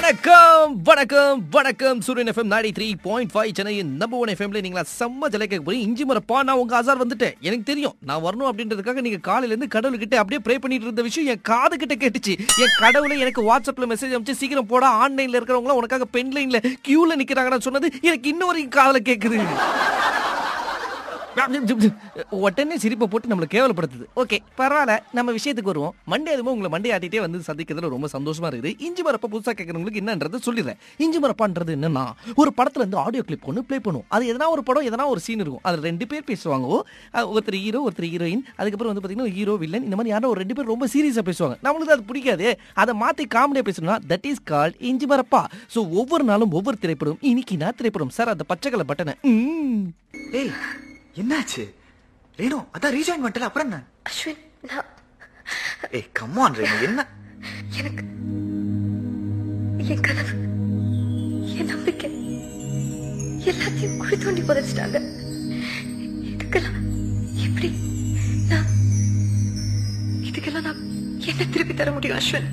வணக்கம் வணக்கம் வணக்கம் Suryan FM ninety three point five சென்னையின் நம்பர் ஒன் எஃப்எம்ல நீங்களா செம்ம ஜலைக்க போய் இஞ்சி மரப்பா நான் உங்க ஆசார் வந்துட்டேன் எனக்கு தெரியும் நான் வரணும் அப்படின்றதுக்காக நீங்க காலையில இருந்து கடவுள்கிட்ட அப்படியே ப்ரே பண்ணிட்டு இருந்த விஷயம் என் காது கிட்ட கேட்டுச்சு என் கடவுளை எனக்கு வாட்ஸ்அப்ல மெசேஜ் அனுப்பிச்சு சீக்கிரம் போடா ஆன்லைன்ல இருக்கிறவங்க உனக்காக பென் லைன்ல கியூல நிக்கிறாங்கன்னு சொன்னது எனக்கு இன்னும் வரைக்கும் காதுல கேக்குது உடனே சிரிப்பை போட்டு நம்மளை கேவலப்படுத்துது ஓகே பரவாயில்ல நம்ம விஷயத்துக்கு வருவோம் மண்டே அதுவும் உங்களை மண்டே ஆட்டிட்டே வந்து சந்திக்கிறதுல ரொம்ப சந்தோஷமா இருக்குது இஞ்சி மரப்ப புதுசா கேட்கறவங்களுக்கு என்னன்றது சொல்லிடுறேன் இஞ்சி மரப்பான்றது என்னன்னா ஒரு படத்துல இருந்து ஆடியோ கிளிப் ஒன்று ப்ளே பண்ணுவோம் அது எதனா ஒரு படம் எதனா ஒரு சீன் இருக்கும் அதுல ரெண்டு பேர் பேசுவாங்க அஹ் ஒருத்தர் ஹீரோ ஒருத்தர் ஹீரோயின் அதுக்கப்புறம் வந்து பாத்தீங்கன்னா ஹீரோ வில்லன் இந்த மாதிரி யாரோ ஒரு ரெண்டு பேர் ரொம்ப சீரியஸா பேசுவாங்க நம்மளுக்கு அது பிடிக்காது அதை மாத்தி காமெடியா பேசணும்னா தட் இஸ் கால்ட் இஞ்சி மரப்பா ஸோ ஒவ்வொரு நாளும் ஒவ்வொரு திரைப்படம் இன்னைக்கு நான் திரைப்படம் சார் அந்த பச்சை கலர் பட்டனை ம் ஏய் என்னாச்சு ரேணு அதான் ரீஜாயின் பண்ணிட்டல அப்புறம் என்ன அஸ்வின் நான் ஏய் கம்மான் ரேணு என்ன எனக்கு என் கனவு என் நம்பிக்கை எல்லாத்தையும் குழி தோண்டி புதைச்சிட்டாங்க இதுக்கெல்லாம் எப்படி நான் இதுக்கெல்லாம் நான் என்ன திருப்பி தர முடியும் அஸ்வின்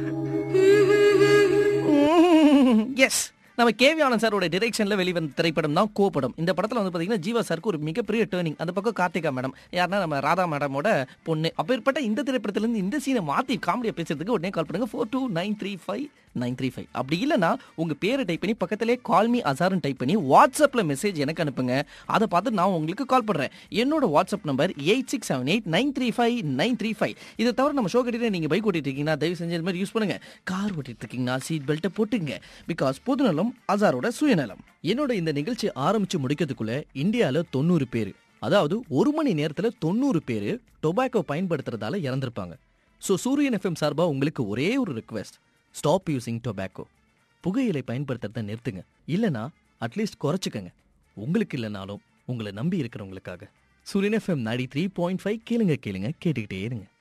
எஸ் நம்ம கேவி ஆனந்த் சாரோட டிரெக்ஷன்ல வெளிவந்த திரைப்படம் தான் கோபடம் இந்த படத்துல வந்து பாத்தீங்கன்னா ஜீவா சாருக்கு ஒரு மிகப்பெரிய டேர்னிங் அந்த பக்கம் கார்த்திகா மேடம் யாருன்னா நம்ம ராதா மேடமோட பொண்ணு அப்பேற்பட்ட இந்த திரைப்படத்துல இருந்து இந்த சீனை மாத்தி காமெடியா பேசுறதுக்கு உடனே கால் பண்ணுங்க four two nine three five nine three five அப்படி இல்லைன்னா உங்க பேரை டைப் பண்ணி பக்கத்திலே கால் மீ அசார்னு டைப் பண்ணி வாட்ஸ்அப்ல மெசேஜ் எனக்கு அனுப்புங்க அதை பார்த்து நான் உங்களுக்கு கால் பண்றேன் என்னோட WhatsApp number eight six seven eight nine three five nine three five இதை தவிர நம்ம ஷோ கட்டிட்டு நீங்க பைக் ஓட்டிட்டு இருக்கீங்கன்னா தயவு செஞ்சு இது மாதிரி யூஸ் பண்ணுங்க கார் ஓட்டிட்டு இருக்கீங்கன்னா சீட் பெல்ட்டை போட்டுங்க பிகாஸ் பொதுநலம் அசாரோட சுயநலம் என்னோட இந்த நிகழ்ச்சி ஆரம்பிச்சு முடிக்கிறதுக்குள்ள இந்தியால தொண்ணூறு பேர் அதாவது ஒரு மணி நேரத்துல தொண்ணூறு பேர் டொபாக்கோ பயன்படுத்துறதால இறந்திருப்பாங்க ஸோ சூரியன் எஃப்எம் சார்பா உங்களுக்கு ஒரே ஒரு ரிக்வெஸ்ட் ஸ்டாப் யூசிங் டொபாக்கோ புகையிலை பயன்படுத்துறத நிறுத்துங்க இல்லனா அட்லீஸ்ட் குறைச்சிக்கங்க உங்களுக்கு இல்லைனாலும் உங்களை நம்பி இருக்கிறவங்களுக்காக சூரியன் FM ninety three point five கேளுங்க கேளுங்க கேட்டுக்கிட்டே இருங்க